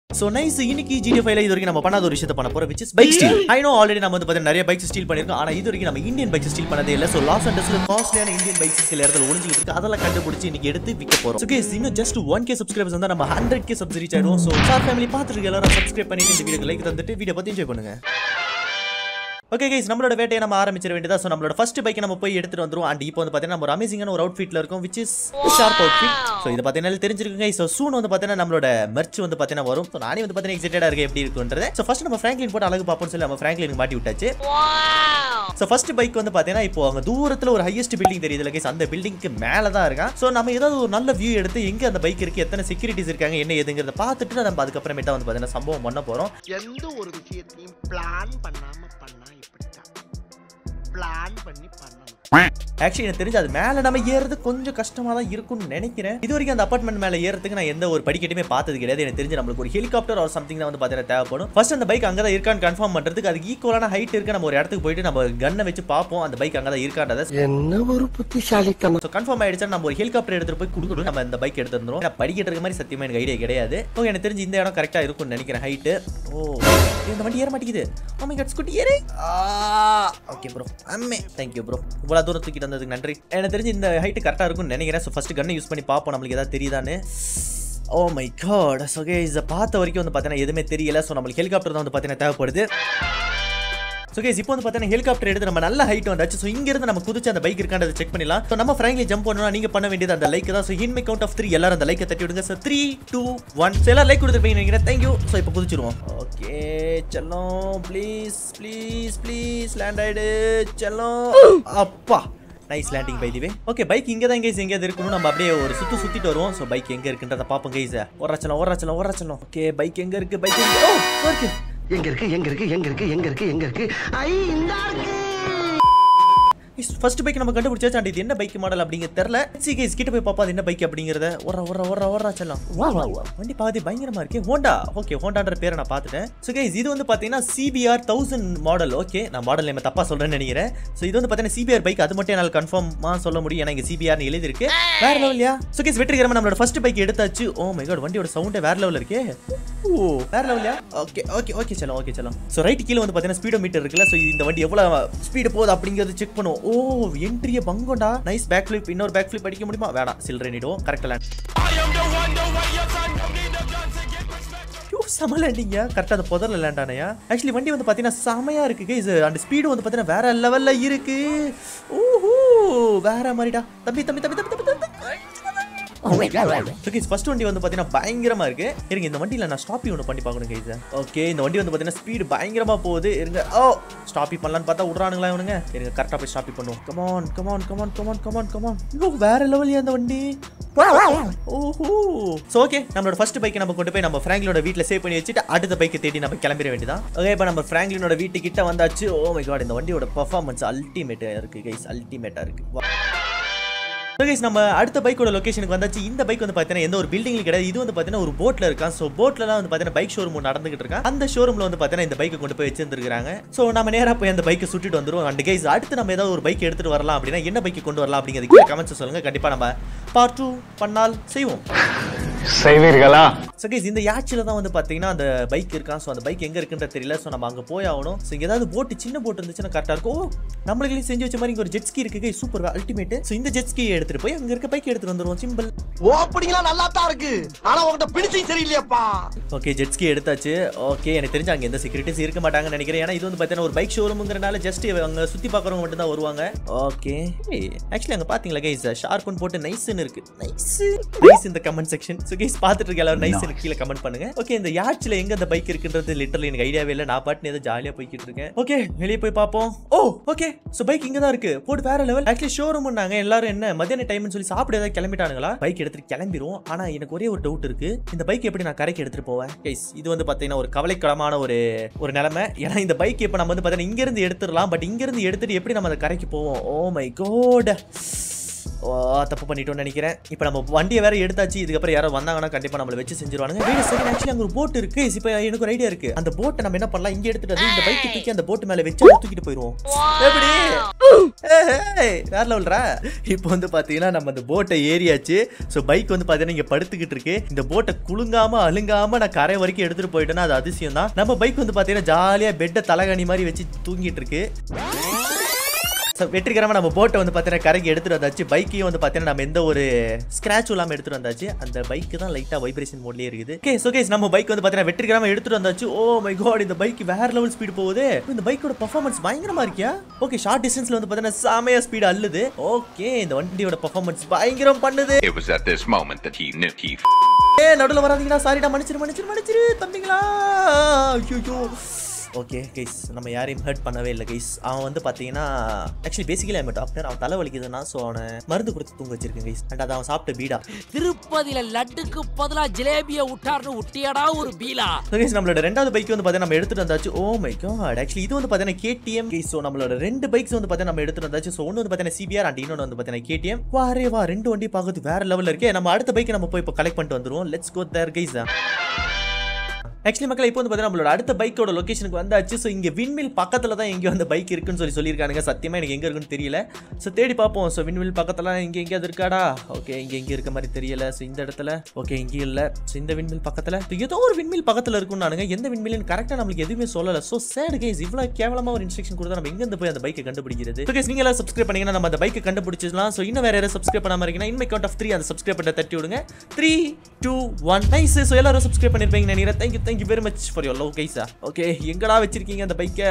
so nice இன்னைக்கு GT ஃபைவ்ல இது வரைக்கும் நம்ம பண்ணாத ஒரு விஷயத்தை பண்ண போறோம் which is bike steal I know already நம்ம வந்து பார்த்தீங்கன்னா நிறைய பைக்ஸ் ஸ்டீல் பண்ணிருக்கோம் ஆனா இது வரைக்கும் நம்ம இந்தியன் பைக்ஸ் ஸ்டீல் பண்ணதே இல்ல சோ லாஸ் அண்டர்ஸ்ல காஸ்ட்லியான இந்தியன் பைக்ஸ் சில இடத்துல ஒளிஞ்சிட்டு இருக்கு அதெல்லாம் கண்டுபிடிச்சு இன்னைக்கு எடுத்து விற்க போறோம் ஓகே இன்னும் ஜஸ்ட் ஒன் கே சப்ஸ்கிரைபர்ஸ் வந்தா நம்ம ஹண்ட்ரட் கே சப்ஸ் ரீச் ஆயிடும் சோ சார் ஃபேமிலி பார்த்துட்டு எல்லாரும் சப்ஸ்கிரைப் பண்ணிட்டு இந்த வீடியோக்கு லைக் தந்துட்டு வீடியோ பத்தி என்ஜாய் பண்ணுங்க ஓகே கைஸ் நம்மளோட வேட்டையை நம்ம ஆரம்பிச்சிட வேண்டியதா ஸோ நம்மளோட ஃபர்ஸ்ட் பைக்கை நம்ம போய் எடுத்துட்டு வந்துரும் அண்ட் இப்போ வந்து பார்த்தீங்கன்னா நம்ம ஒரு அமேசிங்கான ஒரு அவுட்ஃபிட்ல இருக்கும் which is sharp outfit so இது பார்த்தீங்கன்னா தெரிஞ்சிருக்குங்க ஸோ சூன் வந்து பார்த்தீங்கன்னா நம்மளோட மெர்ச் வந்து பார்த்தீங்கன்னா வரும் ஸோ நானே வந்து பார்த்தீங்கன்னா எக்ஸைட்டடாக இருக்கு எப்படி இருக்குன்றது ஸோ ஃபர்ஸ்ட் நம்ம ஃப்ராங்க்லின் போட்டு அழகு பார்ப்போம்னு சொல்லி நம்ம ஃப்ராங்க்லின் மாட்டி விட்டாச்சு ஸோ ஃபர்ஸ்ட் பைக் வந்து பார்த்தீங்கன்னா இப்போ அங்கே தூரத்தில் ஒரு ஹையஸ்ட் பில்டிங் தெரியுது கைஸ் அந்த பில்டிங்க்கு மேலே தான் இருக்கான் ஸோ நம்ம ஏதாவது ஒரு நல்ல வியூ எடுத்து எங்கே அந்த பைக் இருக்கு எத்தனை செக்யூரிட்டிஸ் இருக்காங்க என்ன ஏதுங்கிறத பார்த்துட்டு நம்ம அதுக்கப்புறமேட்டா வந்து பார்த்தீங்கன்னா சம்பவம் பண்ண போகிறோம் எந்த ஒரு விஷயத்தையும் பிளான் பண்ணாம பண்ணா இப்படித்தான் பிளான் பண்ணி பண்ணணும் ஆக்சுவலி எனக்கு தெரிஞ்சு அது மேலே நம்ம ஏறுறது கொஞ்சம் கஷ்டமாக தான் இருக்கும்னு நினைக்கிறேன் இது வரைக்கும் அந்த அப்பார்ட்மெண்ட் மேலே ஏறதுக்கு நான் எந்த ஒரு படிக்கட்டுமே பார்த்தது கிடையாது எனக்கு தெரிஞ்சு நம்மளுக்கு ஒரு ஹெலிகாப்டர் ஒரு சம்திங் தான் வந்து பார்த்தீங்கன்னா தேவைப்படும் ஃபர்ஸ்ட் அந்த பைக் அங்கே தான் இருக்கான்னு கன்ஃபார்ம் பண்ணுறதுக்கு அதுக்கு ஈக்குவலான ஹைட் இருக்கு நம்ம ஒரு இடத்துக்கு போயிட்டு நம்ம கன்னை வச்சு பார்ப்போம் அந்த பைக் அங்கே தான் இருக்கான்றதை என்ன ஒரு புத்திசாலித்தனம் ஸோ கன்ஃபார்ம் ஆயிடுச்சா நம்ம ஒரு ஹெலிகாப்டர் எடுத்துட்டு போய் கொடுக்கணும் நம்ம இந்த பைக் எடுத்து வந்துடும் ஏன்னா படிக்கிட்டு இருக்க மாதிரி சத்தியமா எனக்கு ஐடியா கிடையாது ஓகே எனக்கு தெரிஞ்சு இந்த இடம் கரெக்டாக இருக்கும்னு நினைக்கிறேன் ஹைட்டு ஓ இந்த வண்டி ஏற மாட்டேங்குது ஓ மை காட் ஸ்கூட்டி ஏறு ஓகே ப்ரோ அம்மே தேங்க்யூ ப்ரோ இவ்வளோ தூரம் தூக்கிட்டு வந்ததுக்கு நன்றி எனக்கு தெரிஞ்சு இந்த ஹைட்டு கரெக்டாக இருக்கும்னு நினைக்கிறேன் ஸோ ஃபர்ஸ்ட் கன்னை யூஸ் பண்ணி பார்ப்போம் நம்மளுக்கு ஏதாவது தெரியுதான்னு ஓ மை காட் ஸோ இதை பார்த்த வரைக்கும் வந்து பார்த்தீங்கன்னா எதுவுமே தெரியல ஸோ நம்மளுக்கு ஹெலிகாப்டர் தான் வந்து பார்த்தீங்கன்னா தேவைப்படுது ஸோ கேஸ் இப்போ வந்து பார்த்தீங்கன்னா ஹெலிகாப்டர் எடுத்து நம்ம நல்ல ஹைட் வந்தாச்சு ஸோ இங்கிருந்து நம்ம குதிச்சு அந்த பைக் இருக்கான்றதை செக் பண்ணிடலாம் ஸோ நம்ம ஃப்ராங்க்லி ஜம்ப் பண்ணணும் நீங்கள் பண்ண வேண்டியது அந்த லைக் தான் so in my count of three எல்லாரும் அந்த லைக்கை தட்டி விடுங்க so three two one so எல்லாரும் லைக் கொடுத்துருப்பீங்க நினைக்கிறேன் தேங்க்யூ ஸோ இப்போ குதிச்சிருவோம் ஓகே செல்லம் ப்ளீஸ் ப்ளீஸ் ப்ளீஸ் லேண்ட் ஆயிடு செல்லம் அப்பா nice landing by the way okay bike இங்கே தான் கைஸ் எங்கேயாவது இருக்கணும் நம்ம அப்படியே ஒரு சுத்து சுத்திட்டு வருவோம் ஸோ பைக் எங்க இருக்குன்றத பார்ப்போம் கைஸ் ஓரச்சலம் ஓரச்சலம் ஓரச்சலம் ஓகே பைக் எங்க இருக்கு பைக் எங்க ஓ இருக்கு எங்க இருக்கு எங்க இருக்கு எங்க இருக்கு எங்க இருக்கு எங்க இருக்கு ஐ இந்த இருக்கு ஃபர்ஸ்ட் பைக் நம்ம கண்டுபிடிச்சாச்சு அண்ட் இது என்ன பைக் மாடல் அப்படிங்கிறது தெரியல சி கைஸ் கிட்ட போய் பாப்பா அது என்ன பைக் அப்படிங்கறத ஒர ஒர ஒர ஒர செல்லாம் வா வா வா வண்டி பாதி பயங்கரமா இருக்கு ஹோண்டா ஓகே ஹோண்டான்ற பேரை நான் பார்த்துட்டேன் ஸோ கைஸ் இது வந்து பார்த்தீங்கன்னா சிபிஆர் தௌசண்ட் மாடல் ஓகே நான் மாடல் நேம் தப்பா சொல்றேன்னு நினைக்கிறேன் ஸோ இது வந்து பார்த்தீங்கன்னா சிபிஆர் பைக் அது மட்டும் என்னால் கன்ஃபார்மா சொல்ல முடியும் ஏன்னா இங்க சிபிஆர்னு எழுதிருக்கு வேற லெவல்யா ஸோ கைஸ் வெற்றிகரமா நம்மளோட ஃபர்ஸ்ட் பைக் எடுத்தாச்சு ஓ மை காட் வண்டியோட சவுண்டே வேற லெவல் இருக்கே ஓ வேற லெவல்யா ஓகே ஓகே ஓகே செல்லம் ஓகே செல்லம் ஸோ ரைட் கீழே வந்து பார்த்தீங்கன்னா ஸ்பீடோ மீட்டர் இருக்குல்ல ஸோ இந்த வண்டி எவ்வளோ ஸ்பீடு போகுது அப்படிங்கிறது செக் பண்ணுவோம் ஓ என்ட்ரிய பங்கோண்டா நைஸ் பேக் ஃபிளிப் இன்னொரு பேக் ஃபிளிப் அடிக்க முடியுமா வேணாம் சில்லறை நிடும் கரெக்டாக லேண்ட் ஐயோ செம லேண்டிங்க கரெக்டாக அந்த புதரில் லேண்ட் ஆனையா ஆக்சுவலி வண்டி வந்து பார்த்தீங்கன்னா செமையாக இருக்கு கைஸ் அந்த ஸ்பீடு வந்து பார்த்தீங்கன்னா வேற லெவலில் இருக்கு ஓஹோ வேற மாதிரிடா தம்பி தம்பி தம்பி தம்பி தம்பி தம்பி ஓகே ஃபர்ஸ்ட் வண்டி வந்து பார்த்தீங்கன்னா பயங்கரமா இருக்கு இருங்க இந்த வண்டியில் நான் ஸ்டாப்பி ஒன்று பண்ணி பார்க்கணும் கைஸ் ஓகே இந்த வண்டி வந்து பார்த்தீங்கன்னா ஸ்பீடு பயங்கரமா போகுது இருங்க ஓ ஸ்டாப்பி பண்ணலான்னு பார்த்தா விட்றானுங்களா இவனுங்க இருங்க கரெக்டாக போய் ஸ்டாப்பி பண்ணுவோம் come on come on come on come on come on come on ஐயோ வேற லெவலியா அந்த வண்டி ஓஹோ ஸோ ஓகே நம்மளோட ஃபர்ஸ்ட் பைக்கை நம்ம கொண்டு போய் நம்ம ஃப்ராங்க்லினோட வீட்டில் சேவ் பண்ணி வச்சுட்டு அடுத்த பைக்கை தேடி நம்ம கிளம்பிட வேண்டியதான் ஓகே இப்போ நம்ம ஃப்ராங்க்லினோட வீட்டுக்கிட்ட வந்தாச்சு ஓ மை காட் இந்த வண்டியோட பர்ஃபார்மன்ஸ் அல்டிமேட்டாக இருக்கு கைஸ் அல்டிமேட்டாக இருக்கு வா ஸோ கைஸ் நம்ம அடுத்த பைக்கோட லொகேஷனுக்கு வந்தாச்சு இந்த பைக் வந்து பார்த்தீங்கன்னா எந்த ஒரு பில்டிங்ல கிடையாது இது வந்து பார்த்தீங்கன்னா ஒரு போட்ல இருக்கான் ஸோ போட்லலாம் வந்து பார்த்தீங்கன்னா பைக் ஷோரூம் நடந்துகிட்டு இருக்கான் அந்த ஷோரூம்ல வந்து பார்த்தீங்கன்னா இந்த பைக்கை கொண்டு போய் வச்சிருந்துருக்காங்க ஸோ நம்ம நேராக போய் அந்த பைக்கை சுட்டிட்டு வந்துருவோம் அண்ட் கைஸ் அடுத்து நம்ம ஏதாவது ஒரு பைக் எடுத்துட்டு வரலாம் அப்படின்னா என்ன பைக் கொண்டு வரலாம் அப்படிங்கிறது கீழே கமெண்ட்ஸ் சொல்லுங்க கண்டிப்பாக நம்ம பார்ட் டூ பண்ணால் செய்வோம் செய்வீர்களா ஸோ கைஸ் இந்த யாச்சில் தான் வந்து பார்த்தீங்கன்னா அந்த பைக் இருக்கான் ஸோ அந்த பைக் எங்கே இருக்குன்றது தெரியல ஸோ நம்ம அங்கே போய் ஆகணும் ஸோ இங்கே ஏதாவது போட்டு சின்ன போட் இருந்துச்சுன்னா கரெக்டாக இருக்கும் ஓ நம்மளுக்கு செஞ்சு வச்ச மாதிரி இங்கே ஒரு ஜெட்ஸ்கி இருக்கு சூப்பர் அல்டிமேட் ஸோ இந்த ஜெட்ஸ்கி எடுத்துட்டு போய் அங்கே இருக்க பைக் எடுத்துட்டு வந்துருவோம் சிம்பிள் ஓப்பனிங்லாம் நல்லா தான் இருக்கு ஆனா உங்ககிட்ட பிடிச்சும் சரியில்லையாப்பா ஓகே ஜெட்ஸ்கி எடுத்தாச்சு ஓகே எனக்கு தெரிஞ்சு அங்கே எந்த செக்யூரிட்டிஸ் இருக்க மாட்டாங்கன்னு நினைக்கிறேன் ஏன்னா இது வந்து பார்த்தீங்கன்னா ஒரு பைக் ஷோரூமுங்கிறனால ஜஸ்ட் அங்கே சுற்றி பார்க்குறவங்க மட்டும் தான் வருவாங்க ஓகே ஆக்சுவலி அங்கே பார்த்தீங்களா கைஸ் ஷார்ப்னு போட்டு நைஸ்னு இருக்கு நைஸ் நைஸ் இந்த கமெண்ட் செக்ஷன் ஸோ கைஸ் பார்த்துட்டு இருக்க எல்லாரும் நைஸ் கீழே கமெண்ட் பண்ணுங்க ஓகே இந்த யாட்சில் எங்க அந்த பைக் இருக்குன்றது லிட்டரலி எனக்கு ஐடியாவே இல்லை நான் பாட்டு ஏதோ ஜாலியாக போய்கிட்டு இருக்கேன் ஓகே வெளியே போய் பார்ப்போம் ஓ ஓகே ஸோ பைக் இங்கே தான் இருக்கு போட்டு வேற லெவல் ஆக்சுவலி ஷோரூம்னாங்க எல்லாரும் என்ன மத்தியான டைம்னு சொல்லி சாப்பிட ஏதாவது கிளம்பிட்டானுங்களா பைக் எடுத்துட்டு கிளம்பிரும் ஆனா எனக்கு ஒரே ஒரு டவுட் இருக்கு இந்த பைக் எப்படி நான் கரைக்கு எடுத்துட்டு போவேன் கைஸ் இது வந்து பாத்தீங்கன்னா ஒரு கவலைக்கிடமான ஒரு ஒரு நிலைமை ஏன்னா இந்த பைக் இப்போ நம்ம வந்து பார்த்தீங்கன்னா இங்க இருந்து எடுத்துடலாம் பட் இங்க இருந்து எடுத்துட்டு எப்படி நம்ம அந்த கரைக்கு போவோம் ஓ மை கோட் ஓ தப்பு பண்ணிட்டோம்னு நினைக்கிறேன் இப்போ நம்ம வண்டியை வேற எடுத்தாச்சு இதுக்கப்புறம் யாரோ வந்தாங்கன்னா கண்டிப்பா நம்மள வச்சு செஞ்சிருவானுங்க வீடு சரி ஆக்சுவலி அங்க ஒரு போட் இருக்கு இப்போ எனக்கு ஒரு ஐடியா இருக்கு அந்த போட்டை நம்ம என்ன பண்ணலாம் இங்க எடுத்துட்டு வந்து இந்த பைக் தூக்கி அந்த போட் மேல வச்சு அதை தூக்கிட்டு போயிடுவோம் எப்படி ஏய், ஏய், வேற லெவல்ரா இப்போ வந்து பாத்தீங்கன்னா நம்ம அந்த போட்டை ஏறியாச்சு ஸோ பைக் வந்து பாத்தீங்கன்னா இங்க படுத்துக்கிட்டு இருக்கு இந்த போட்டை குலுங்காம அழுங்காம நான் கரை வரைக்கும் எடுத்துட்டு போயிட்டேன்னா அது அதிசயம் தான் நம்ம பைக் வந்து பாத்தீங்கன்னா ஜாலியா பெட்டை தலகாணி மாதிரி வச்சு தூங்கிட்டு இருக்கு ஸோ வெற்றிகரமாக நம்ம போட்டை வந்து பார்த்தீங்கன்னா கரைக்கு எடுத்துட்டு வந்தாச்சு பைக்கையும் வந்து பார்த்தீங்கன்னா நம்ம எந்த ஒரு ஸ்க்ராட்ச் இல்லாமல் எடுத்துட்டு வந்தாச்சு அந்த பைக்கு தான் லைட்டாக வைப்ரேஷன் மோட்லேயே இருக்குது ஓகே ஸோ கேஸ் நம்ம பைக் வந்து பார்த்தீங்கன்னா வெற்றிகரமாக எடுத்துட்டு வந்தாச்சு ஓ மை காட் இந்த பைக் வேற லெவல் ஸ்பீடு போகுது இந்த பைக்கோட பர்ஃபார்மன்ஸ் பயங்கரமா இருக்கியா ஓகே ஷார்ட் டிஸ்டன்ஸ்ல வந்து பார்த்தீங்கன்னா செமையா ஸ்பீடு அள்ளுது ஓகே இந்த வண்டியோட பர்ஃபார்மன்ஸ் பயங்கரம் பண்ணுது It was at this moment that he knew he ஏ நடுவில் வராதீங்களா சாரிடா மன்னிச்சிரு மன்னிச்சிரு மன்னிச்சிரு தம்பிங்களா ஐயோ ஓகே கைஸ் நம்ம யாரையும் ஹர்ட் பண்ணவே இல்லை கைஸ் அவன் வந்து பார்த்தீங்கன்னா ஆக்சுவலி பேசிக்கலி அவன் டாக்டர் அவன் தலை வலிக்குதுன்னா ஸோ அவனை மருந்து கொடுத்து தூங்க வச்சிருக்கேன் கைஸ் அண்ட் அதை அவன் சாப்பிட்ட பீடா திருப்பதியில லட்டுக்கு பதிலா ஜிலேபிய விட்டார்னு விட்டியாடா ஒரு பீலா ஸோ கைஸ் நம்மளோட ரெண்டாவது பைக் வந்து பார்த்தீங்கன்னா நம்ம எடுத்துட்டு வந்தாச்சு ஓ மை காட் ஆக்சுவலி இது வந்து பார்த்தீங்கன்னா கேடிஎம் கைஸ் ஸோ நம்மளோட ரெண்டு பைக்ஸ் வந்து பார்த்தீங்கன்னா நம்ம எடுத்துட்டு வந்தாச்சு ஸோ ஒன்று வந்து பார்த்தீங்கன்னா சிபிஆர் அண்ட் இன்னொன்று வந்து பார்த்தீங்கன்னா கேடிஎம் வாரே வா ரெண்டு வண்டி பார்க்கறது வேற லெவலில் இருக்கே நம்ம அடுத்த பைக் நம்ம போய் இப்போ கலெக்ட் பண்ணிட்டு வந்துருவோம் let's go there guys actually மக்கள் இப்போ வந்து பார்த்தீங்கன்னா நம்மளோட அடுத்த பைக்கோட லொகேஷனுக்கு வந்தாச்சு ஸோ இங்கே விண்மில் பக்கத்தில் தான் எங்கேயோ அந்த பைக் இருக்குன்னு சொல்லி சொல்லியிருக்கானுங்க சத்தியமாக எனக்கு எங்கே இருக்குன்னு தெரியல ஸோ தேடி பார்ப்போம் ஸோ விண்மில் பக்கத்தில் இங்கே எங்கேயாவது இருக்காடா ஓகே இங்கே எங்கே இருக்க மாதிரி தெரியல ஸோ இந்த இடத்துல ஓகே இங்கேயும் இல்லை ஸோ இந்த விண்மில் பக்கத்தில் ஏதோ ஒரு விண்மில் பக்கத்தில் இருக்கும்னு நானுங்க எந்த விண்மில்னு கரெக்டாக நம்மளுக்கு எதுவுமே சொல்லலை ஸோ சேட் கேஸ் இவ்வளோ கேவலமாக ஒரு இன்ஸ்ட்ரக்ஷன் கொடுத்தா நம்ம எங்கேருந்து போய் அந்த பைக்கை கண்டுபிடிக்கிறது ஸோ கேஸ் நீங்கள் எல்லாம் சப்ஸ்கிரைப் பண்ணீங்கன்னா நம்ம அந்த பைக்கை கண்டுபிடிச்சிடலாம் ஸோ இன்னும் வேற யாரும் சப்ஸ்கிரைப் பண்ணாமல் இருக்கீங்கன்னா இன்மை கவுண்ட் ஆஃப் த்ரீ அந்த சப்ஸ்கிரைப் பண்ண தட்டி விடுங்க three two one nice so எல்லாரும் சப்ஸ்கிரைப் பண்ணிருப்பீங்க நினைக்கிறேன் thank you thank you very much for your love கைஸா ஓகே எங்கடா வச்சிருக்கீங்க அந்த பைக்கை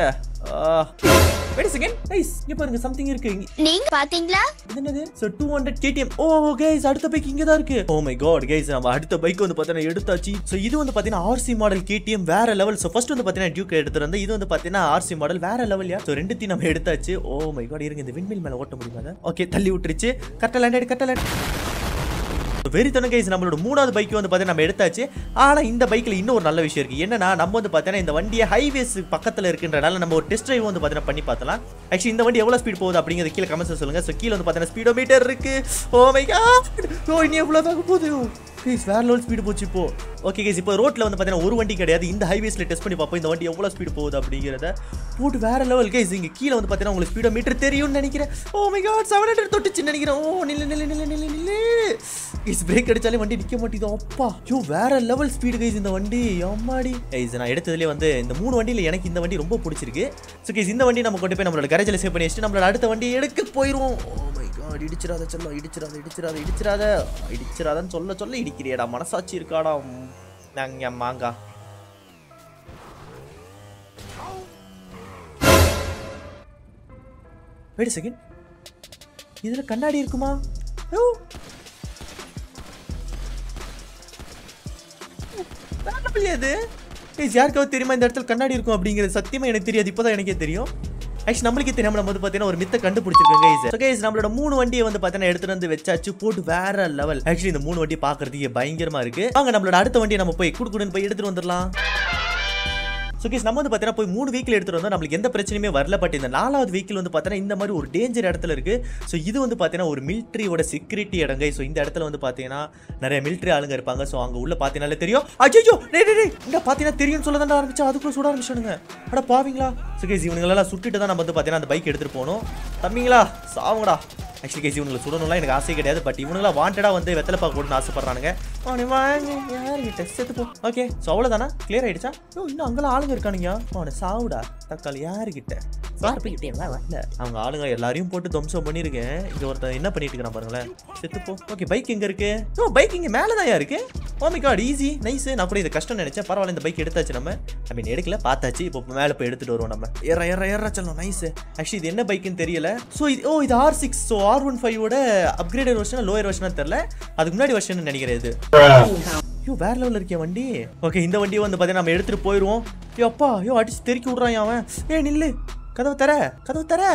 வெரி செகண்ட் நைஸ் இங்க பாருங்க சம்திங் இருக்கு இங்க- நீங்க பாத்தீங்களா இது என்னது so two hundred KTM oh guys அடுத்த பைக் இங்கே தான் இருக்கு ஓ மை காட் கைஸ் நம்ம அடுத்த பைக் வந்து பார்த்தீங்கன்னா எடுத்தாச்சு ஸோ இது வந்து பார்த்தீங்கன்னா ஆர்சி மாடல் கேடிஎம் வேற லெவல் ஸோ ஃபர்ஸ்ட் வந்து பார்த்தீங்கன்னா டியூக் எடுத்துட்டு வந்து இது வந்து பார்த்தீங்கன்னா ஆர்சி மாடல் வேற லெவல்யா ஸோ ரெண்டுத்தையும் நம்ம எடுத்தாச்சு ஓ மை காட் இருங்க இந்த விண்மில் மேலே ஓட்ட முடியுமா ஓகே தள்ளி விட்டுருச்சு கரெக்டாக லேண்ட் கரெக்டாக லேண்ட் வெரி தன கைஸ் நம்மளோட மூணாவது பைக் வந்து பார்த்தீங்கன்னா நம்ம எடுத்தாச்சு ஆனால் இந்த பைக்கில் இன்னும் ஒரு நல்ல விஷயம் இருக்குது என்னன்னா நம்ம வந்து பார்த்தீங்கன்னா இந்த வண்டியை ஹைவேஸ் பக்கத்தில் இருக்குன்றனால நம்ம ஒரு டெஸ்ட் டிரைவ் வந்து பார்த்தீங்கன்னா பண்ணி பார்த்தலாம் ஆக்சுவலி இந்த வண்டி எவ்வளோ ஸ்பீட் போகுது அப்படிங்கிறது கீழே கமெண்ட்ஸ் சொல்லுங்கள் ஸோ கீழே வந்து பார்த்தீங்கன்னா ஸ்பீடோமீட்டர் இருக்கு ஓ மை காட் ஓ இனி எவ்வளோ வேக போகுது கைஸ் வேற லெவல் ஸ்பீடு போச்சு இப்போ ஓகே கைஸ் இப்போ ரோட்ல வந்து பார்த்தீங்கன்னா ஒரு வண்டி கிடையாது இந்த ஹைவேஸ்ல டெஸ்ட் பண்ணி பார்ப்போம் இந்த வண்டி எவ்வளோ ஸ்பீடு போகுது அப்படிங்கிறத போட்டு வேற லெவல் கைஸ் இங்க கீழே வந்து பார்த்தீங்கன்னா உங்களுக்கு ஸ்பீடோ மீட்டர் தெரியும்னு நினைக்கிறேன் oh my god seven hundred தொட்டுச்சுன்னு நினைக்கிறேன் ஓ நில்லு நில்லு நில்லு நில்லு நில்லு கைஸ் பிரேக் அடிச்சாலே வண்டி நிக்க மாட்டேங்குது அப்பா ஐயோ வேற லெவல் ஸ்பீடு கைஸ் இந்த வண்டி அம்மாடி கைஸ் நான் எடுத்ததுலேயே வந்து இந்த மூணு வண்டியில் எனக்கு இந்த வண்டி ரொம்ப பிடிச்சிருக்கு ஸோ கைஸ் இந்த வண்டி நம்ம கொண்டு போய் நம்மளோட கரேஜில் சேவ் பண்ணி வச்சுட்டு நம்மளோட அடுத்த வண்டி எடுக்க போயிடுவோம் ஓ மை காட் இடிச்சிராத செல்லம் இடிச்சிராத இடிச்சிராத இடிச்சிராத இடிச்சிராதன்னு சொல்ல சொல்ல இடிக்கிறியடா மனசாட்சி இருக்காடா நாங்க மாங்கா வெயிட் செகண்ட் இதுல கண்ணாடி இருக்குமா ஓ வேண்டாம் அது ஏய் யாருக்காவது தெரியுமா இந்த இடத்துல கண்ணாடி இருக்கும் அப்படிங்கிறது சத்தியமா எனக்கு தெரியாது இப்போதான் எனக்கே தெரியும் ஆக்சுவலி நம்மளுக்கே தெரியாம நம்ம வந்து பார்த்தீங்கன்னா ஒரு மித்த கண்டுபிடிச்சிருக்கோம் கைஸ் ஸோ கைஸ் நம்மளோட மூணு வண்டியை வந்து பார்த்தீங்கன்னா எடுத்துட்டு வந்து வச்சாச்சு போட்டு வேற லெவல் ஆக்சுவலி இந்த மூணு வண்டி பார்க்கறதுக்கு பயங்கரமா இருக்கு வாங்க நம்மளோட அடுத்த வண்டியை நம்ம போய் குடுக்குடுன்னு போய் எடுத்துட்டு வந்துடலாம் ஸோ கேஸ் நம்ம வந்து பார்த்தீங்கன்னா போய் மூணு வீக்கில் எடுத்துகிட்டு வந்தோம் நம்மளுக்கு எந்த பிரச்சனையுமே வரல பட் இந்த நாலாவது வீக்கில் வந்து பார்த்தீங்கன்னா இந்த மாதிரி ஒரு டேஞ்சர் இடத்துல இருக்கு ஸோ இது வந்து பார்த்தீங்கன்னா ஒரு மிலிட்ரியோட செக்யூரிட்டி இடங்க ஸோ இந்த இடத்துல வந்து பார்த்தீங்கன்னா நிறைய மிலிட்ரி ஆளுங்க இருப்பாங்க ஸோ அங்கே உள்ள பார்த்தீங்கன்னாலே தெரியும் அஜய்யோ டே டே டே இங்கே பார்த்தீங்கன்னா தெரியும்னு சொல்ல தான் ஆரம்பிச்சா அதுக்குள்ள சுட ஆரம்பிச்சானுங்க அட பாவீங்களா ஸோ கேஸ் இவங்களெல்லாம் சுட்டுட்டு தான் நம்ம வந்து பார்த்தீங்கன்னா அந்த பைக் எடுத்துகிட்டு போகணும் தம்பிங்களா சாவுங்கடா ஆக்சுவலி கேஸ் இவங்களை சுடணும்லாம் எனக்கு ஆசை கிடையாது பட் இவனுங்களாம் வாண்டடாக வந்து வெத்தலை பாக்கு போடணும்னு ஆசைப்படுறானுங்க அவனை வாங்க யாருக்கிட்ட செத்து போ ஓகே ஸோ அவ்வளோதானா கிளியர் ஆயிடுச்சா ஓ இன்னும் அங்கெல்லாம் ஆளுங்க இருக்கானுங்க அவனை சாவுடா தக்காளி யாருக்கிட்ட சார்பிக்கிட்டே வரல அவங்க ஆளுங்க எல்லாரையும் போட்டு துவம்சம் பண்ணியிருக்கேன் இங்க ஒருத்தன் என்ன பண்ணிட்டு இருக்கான் பாருங்களேன் செத்து போ ஓகே பைக் எங்க இருக்கு ஓ பைக் இங்க மேலே தான் இருக்கு oh my god easy nice நான் கூட இது கஷ்டம் நினைச்சேன் பரவாயில்ல இந்த பைக் எடுத்தாச்சு நம்ம ஐ மீன் எடுக்கல பார்த்தாச்சு இப்போ மேலே போய் எடுத்துட்டு வருவோம் நம்ம ஏற ஏற ஏற சொல்லணும் நைஸ் ஆக்சுவலி இது என்ன பைக்குன்னு தெரியல ஸோ இது ஓ இது R six so R one ஃபைவோட அப்கிரேடட் வெர்ஷன் லோயர் வெர்ஷனா தெரியல அதுக்கு முன்னாடி வெர்ஷன் நினைக்கிறேன் இது ஐயோ வேற லெவலில் இருக்கே வண்டி ஓகே இந்த வண்டியை வந்து பார்த்தீங்கன்னா நம்ம எடுத்துட்டு போயிடுவோம் ஐயோ அப்பா ஐயோ அடிச்சு தெருக்கி விட்றான் அவன் ஏ நில்லு கதவு தர கதவு தர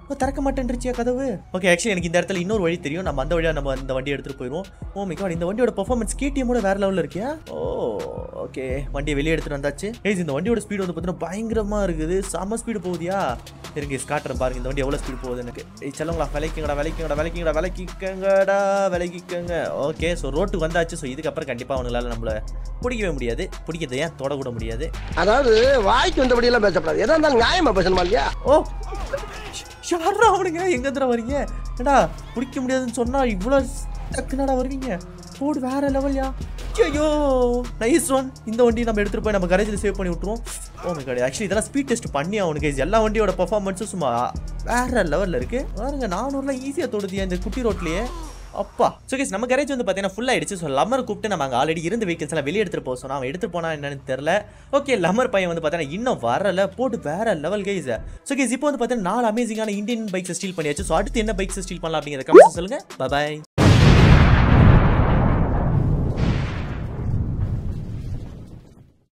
ஓ திறக்க மாட்டேன்ருச்சியா கதவு ஓகே ஆக்சுவலி எனக்கு இந்த இடத்துல இன்னொரு வழி தெரியும் நம்ம அந்த வழியா நம்ம இந்த வண்டி எடுத்துட்டு போயிடுவோம் ஓ மை காட் இந்த வண்டியோட பெர்ஃபார்மன்ஸ் கேடிஎம்மோட வேற லெவலில் இருக்கியா ஓ ஓகே வண்டியை வெளியே எடுத்துட்டு வந்தாச்சு ஏய் இந்த வண்டியோட ஸ்பீடு வந்து பார்த்தீங்கன்னா பயங்கரமா இருக்குது செம ஸ்பீடு போகுதியா இருங்க guys, காட்டுறேன் பாருங்க இந்த வண்டி எவ்வளோ ஸ்பீடு போகுது எனக்கு ஏய் செல்லுங்களா விலைக்குங்கடா விலைக்குங்கடா விலைக்குங்கடா விலைக்கிக்கங்கடா விலைக்கிக்கங்க ஓகே ஸோ ரோட்டுக்கு வந்தாச்சு ஸோ இதுக்கப்புறம் கண்டிப்பாக அவங்களால நம்மள பிடிக்கவே முடியாது பிடிக்கிறது ஏன் தொட கூட முடியாது அதாவது வாய்க்கு வந்தபடி எல்லாம் பேசக்கூடாது எதா இருந்தாலும் நியாயமா பேசணுமா இல்லையா ஓ ஷாரா அவனுங்க எங்க இருந்து வரீங்க ஏடா பிடிக்க முடியாதுன்னு சொன்னா இவ்வளோ டக்குனடா வருவீங்க போடு வேற லெவல்யா ஐயோ நைஸ் ஒன் இந்த வண்டி நம்ம எடுத்துட்டு போய் நம்ம கரேஜில் சேவ் பண்ணி விட்டுருவோம் ஓ மை காட் ஆக்சுவலி இதெல்லாம் ஸ்பீட் டெஸ்ட் பண்ணி அவனுக்கு எல்லா வண்டியோட பர்ஃபார்மன்ஸும் சும்மா வேற லெவலில் இருக்கு பாருங்க நானூறுலாம் ஈஸியாக தொடுதியா இந்த குட்டி ரோட்லயே அப்பா ஸோ கேஸ் நம்ம கரேஜ் வந்து பார்த்தீங்கன்னா ஃபுல் ஆயிடுச்சு ஸோ லம்மர் கூப்பிட்டு நம்ம அங்கே ஆல்ரெடி இருந்த வெஹிக்கல்ஸ் எல்லாம் வெளியே எடுத்துட்டு போக சொன்னா அவன் எடுத்துட்டு போனா என்னன்னு தெரியல ஓகே லம்மர் பையன் வந்து பார்த்தீங்கன்னா இன்னும் வரல போட்டு வேற லெவல் கைஸ் ஸோ கேஸ் இப்போ வந்து பார்த்தீங்கன்னா நாலு அமேசிங்கான இந்தியன் பைக்ஸ் ஸ்டீல் பண்ணியாச்சு ஸோ அடுத்து என்ன பைக்ஸ் ஸ்டீல் பண்ணலாம் அப்படிங்கிற கமெண்ட்ஸ் சொல்லுங்க பாய்